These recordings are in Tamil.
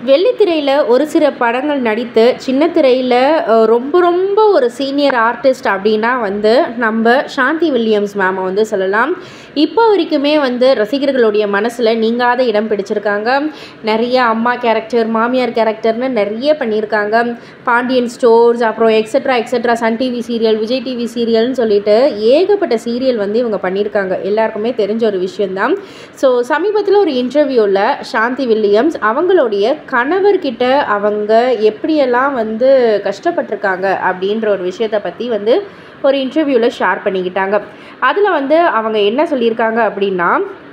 வெள்ளித்திரையில் ஒரு சில படங்கள் நடித்து சின்ன திரையில் அஹ், ரொம்ப ரொம்ப ஒரு சீனியர் ஆர்டிஸ்ட் அப்படின்னா வந்து நம்ம சாந்தி வில்லியம்ஸ் மேமை வந்து சொல்லலாம் இப்போ வரைக்குமே வந்து ரசிகர்களுடைய மனசில் நீங்காத இடம் பிடிச்சிருக்காங்க நிறைய அம்மா கேரக்டர் மாமியார் கேரக்டர்னு நிறைய பண்ணியிருக்காங்க பாண்டியன் ஸ்டோர்ஸ் அப்புறம் extra extra Sun TV serial Vijay TV சீரியல்னு சொல்லிட்டு ஏகப்பட்ட சீரியல் வந்து இவங்க பண்ணியிருக்காங்க எல்லாருக்குமே தெரிஞ்ச ஒரு விஷயந்தான் ஸோ சமீபத்தில் ஒரு இன்டர்வியூவில் சாந்தி வில்லியம்ஸ் அவங்களுடைய கணவர்கிட்ட அவங்க எப்படியெல்லாம் வந்து கஷ்டப்பட்டிருக்காங்க அப்படின்ற ஒரு விஷயத்தை பற்றி வந்து ஒரு இன்டர்வியூவில் ஷேர் பண்ணிக்கிட்டாங்க அதில் வந்து அவங்க என்ன சொல்லியிருக்காங்க அப்படின்னா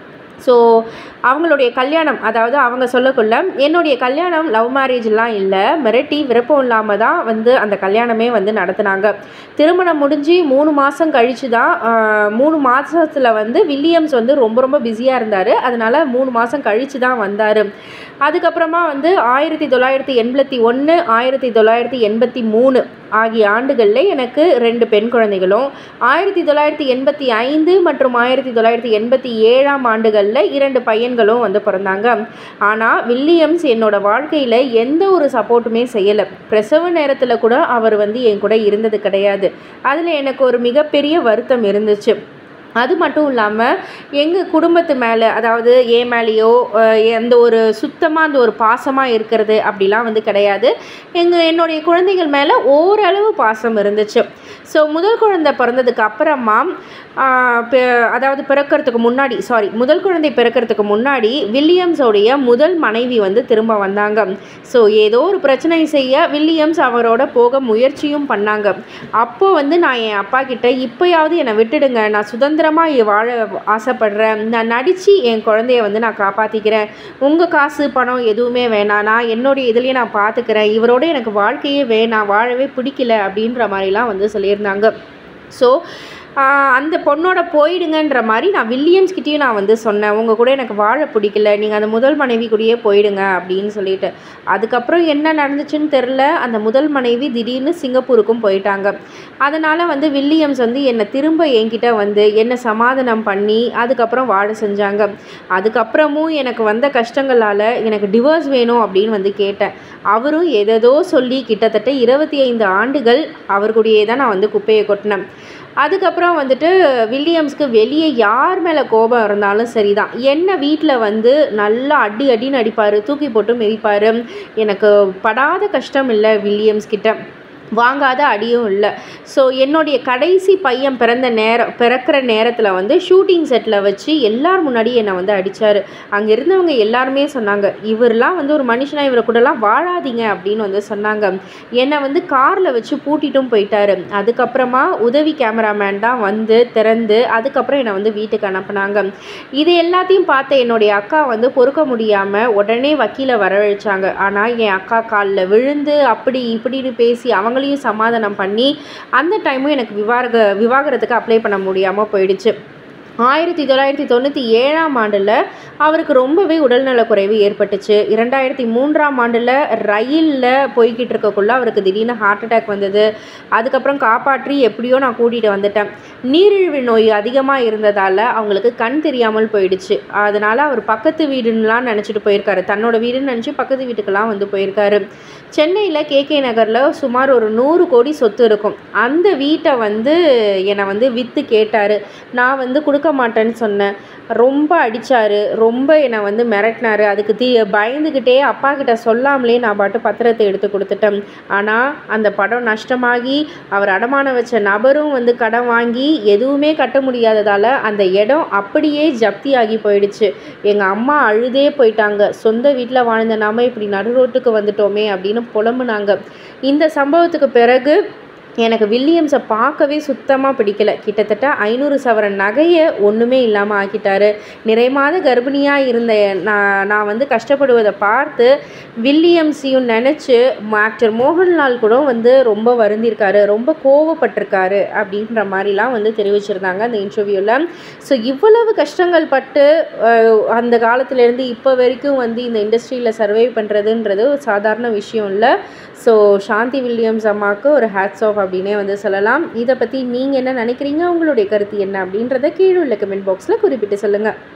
ஸோ அவங்களுடைய கல்யாணம் அதாவது அவங்க சொல்லக்குள்ள என்னுடைய கல்யாணம் லவ் மேரேஜ்லாம் இல்லை மிரட்டி விருப்பம் இல்லாமல் தான் வந்து அந்த கல்யாணமே வந்து நடத்துனாங்க திருமணம் முடிஞ்சு மூணு மாதம் கழித்து தான் ஆஹ், மூணு மாதத்தில் வந்து வில்லியம்ஸ் வந்து ரொம்ப ரொம்ப பிஸியாக இருந்தார் அதனால் மூணு மாதம் கழித்து தான் வந்தார் அதுக்கப்புறமா வந்து ஆயிரத்தி தொள்ளாயிரத்தி எண்பத்தி ஒன்று ஆயிரத்தி தொள்ளாயிரத்தி எண்பத்தி மூணு ஆகிய ஆண்டுகளில் எனக்கு ரெண்டு பெண் குழந்தைகளும் ஆயிரத்தி தொள்ளாயிரத்தி எண்பத்தி ஐந்து மற்றும் ஆயிரத்தி தொள்ளாயிரத்தி எண்பத்தி ஏழாம் ஆண்டுகளில் இரண்டு பையன்களும் வந்து பிறந்தாங்க ஆனால் வில்லியம்ஸ் என்னோட வாழ்க்கையில் எந்த ஒரு சப்போர்ட்டுமே செய்யலை பிரசவ நேரத்தில் கூட அவர் வந்து என் கூட இருந்தது கிடையாது அதில் எனக்கு ஒரு மிகப்பெரிய வருத்தம் இருந்துச்சு அது மட்டும் இல்லாமல் எங்கள் குடும்பத்து மேலே அதாவது என் மேலேயோ அஹ், எந்த ஒரு சுத்தமாக அந்த ஒரு பாசமாக இருக்கிறது அப்படிலாம் வந்து கிடையாது எங்கள் என்னுடைய குழந்தைகள் மேலே ஓரளவு பாசம் இருந்துச்சு ஸோ முதல் குழந்தை பிறந்ததுக்கு அப்புறமா ஆஹ், பெ- அதாவது பிறக்கிறதுக்கு முன்னாடி சாரி முதல் குழந்தை பிறக்கிறதுக்கு முன்னாடி வில்லியம்ஸோடைய முதல் மனைவி வந்து திரும்ப வந்தாங்க ஸோ ஏதோ ஒரு பிரச்சனை செய்ய வில்லியம்ஸ் அவரோட போக முயற்சியும் பண்ணாங்க அப்போ வந்து நான் என் அப்பா கிட்ட இப்போயாவது என்னை விட்டுடுங்க நான் சுதந்திரமாக வாழ ஆசைப்படுறேன் நான் நடித்து என் குழந்தைய வந்து நான் காப்பாற்றிக்கிறேன் உங்கள் காசு பணம் எதுவுமே வேணாம் நான் என்னுடைய இதுலேயே நான் பார்த்துக்கிறேன் இவரோட எனக்கு வாழ்க்கையே வேணாம் வாழவே பிடிக்கல அப்படின்ற மாதிரிலாம் வந்து சொல்லியிருந்தாங்க ஸோ அந்த பொண்ணோட போயிடுங்கன்ற மாதிரி நான் வில்லியம்ஸ் கிட்டேயும் நான் வந்து சொன்னேன் உங்கள் கூட எனக்கு வாழ பிடிக்கல நீங்கள் அந்த முதல் மனைவி கூடயே போயிடுங்க அப்படின்னு சொல்லிட்டு அதுக்கப்புறம் என்ன நடந்துச்சுன்னு தெரில அந்த முதல் மனைவி திடீர்னு சிங்கப்பூருக்கும் போயிட்டாங்க அதனால் வந்து வில்லியம்ஸ் வந்து என்னை திரும்ப என்கிட்ட வந்து என்னை சமாதானம் பண்ணி அதுக்கப்புறம் வாழ செஞ்சாங்க அதுக்கப்புறமும் எனக்கு வந்த கஷ்டங்களால் எனக்கு டிவோர்ஸ் வேணும் அப்படின்னு வந்து கேட்டேன் அவரும் எதேதோ சொல்லி கிட்டத்தட்ட இருபத்தி ஐந்து ஆண்டுகள் அவர் கூடயே தான் நான் வந்து குப்பையை கொட்டினேன் அதுக்கப்புறம் வந்துட்டு வில்லியம்ஸ்க்கு வெளியே யார் மேலே கோபம் இருந்தாலும் சரிதான் என்ன வீட்டில் வந்து நல்லா அடி அடின்னு அடிப்பார் தூக்கி போட்டு மிதிப்பார் எனக்கு படாத கஷ்டம் இல்லை வில்லியம்ஸ் கிட்ட வாங்காத அடியும் இல்லை ஸோ என்னுடைய கடைசி பையன் பிறந்த நேரம் பிறக்கிற நேரத்தில் வந்து ஷூட்டிங் செட்டில் வச்சு எல்லார் முன்னாடியும் என்னை வந்து அடித்தார் அங்கே இருந்தவங்க எல்லாருமே சொன்னாங்க இவரெலாம் வந்து ஒரு மனுஷனா இவரை கூடலாம் வாழாதீங்க அப்படின்னு வந்து சொன்னாங்க என்னை வந்து காரில் வச்சு பூட்டிட்டும் போயிட்டாரு அதுக்கப்புறமா உதவி கேமராமேன் தான் வந்து திறந்து அதுக்கப்புறம் என்னை வந்து வீட்டுக்கு அனுப்புனாங்க இது எல்லாத்தையும் பார்த்த என்னுடைய அக்கா வந்து பொறுக்க முடியாமல் உடனே வக்கீலை வரவழைச்சாங்க ஆனால் என் அக்கா காலில் விழுந்து அப்படி இப்படின்னு பேசி அவங்களையும் சமாதானம் பண்ணி அந்த டைமும் எனக்கு விவாக விவாகரத்துக்கு அப்ளை பண்ண முடியாமல் போயிடுச்சு ஆயிரத்தி தொள்ளாயிரத்தி தொண்ணூற்றி ஏழாம் ஆண்டில் அவருக்கு ரொம்பவே உடல்நலக் குறைவு ஏற்பட்டுச்சு இரண்டாயிரத்தி மூன்றாம் ஆண்டில் ரயிலில் போய்கிட்டு இருக்கக்குள்ள அவருக்கு திடீர்னு ஹார்ட் அட்டாக் வந்தது அதுக்கப்புறம் காப்பாற்றி எப்படியோ நான் கூட்டிகிட்டு வந்துட்டேன் நீரிழிவு நோய் அதிகமாக இருந்ததால் அவங்களுக்கு கண் தெரியாமல் போயிடுச்சு அதனால் அவர் பக்கத்து வீடுன்னெலாம் நினச்சிட்டு போயிருக்காரு தன்னோட வீடுன்னு நினச்சி பக்கத்து வீட்டுக்கெல்லாம் வந்து போயிருக்காரு சென்னையில் கேகே நகரில் சுமார் ஒரு நூறு கோடி சொத்து இருக்கும் அந்த வீட்டை வந்து என்னை வந்து விற்று கேட்டார் நான் வந்து கொடுக்க மாட்டேன்னு சொன்னேன் ரொம்ப அடித்தார் ரொம்ப என்னை வந்து மிரட்டினாரு அதுக்கு தீ பயந்துக்கிட்டே அப்பா கிட்ட சொல்லாமலே நான் பாட்டு பத்திரத்தை எடுத்து கொடுத்துட்டேன் ஆனால் அந்த படம் நஷ்டமாகி அவர் அடமானம் வச்ச நபரும் வந்து கடன் வாங்கி எதுவுமே கட்ட முடியாததால் அந்த இடம் அப்படியே ஜப்தி ஆகி போயிடுச்சு எங்கள் அம்மா அழுதே போயிட்டாங்க சொந்த வீட்டில் வாழ்ந்த நாம இப்படி நடு ரோட்டுக்கு வந்துட்டோமே அப்படின்னு புலம்புனாங்க இந்த சம்பவத்துக்கு பிறகு எனக்கு வில்லியம்ஸை பார்க்கவே சுத்தமாக பிடிக்கல கிட்டத்தட்ட ஐநூறு சவரன் நகையை ஒன்றுமே இல்லாமல் ஆக்கிட்டாரு நிறைமாத கர்ப்பிணியாக இருந்த நான் நான் வந்து கஷ்டப்படுவதை பார்த்து வில்லியம்ஸையும் நினச்சி ஆக்டர் மோகன்லால் கூட வந்து ரொம்ப வருந்திருக்காரு ரொம்ப கோவப்பட்டிருக்காரு அப்படின்ற மாதிரிலாம் வந்து தெரிவிச்சிருந்தாங்க அந்த இன்டர்வியூவில் ஸோ இவ்வளவு கஷ்டங்கள் பட்டு அஹ், அந்த காலத்துலேருந்து இப்போ வரைக்கும் வந்து இந்த இண்டஸ்ட்ரியில் சர்வை பண்ணுறதுன்றது ஒரு சாதாரண விஷயம் இல்லை ஸோ சாந்தி வில்லியம்ஸ் அம்மாவுக்கு ஒரு ஹேட்ஸ் ஆஃப் அப்படின்னே வந்து சொல்லலாம் இதை பற்றி நீங்கள் என்ன நினைக்கிறீங்க உங்களுடைய கருத்து என்ன அப்படின்றத கீழே உள்ள கமெண்ட் பாக்ஸில் குறிப்பிட்டு சொல்லுங்கள்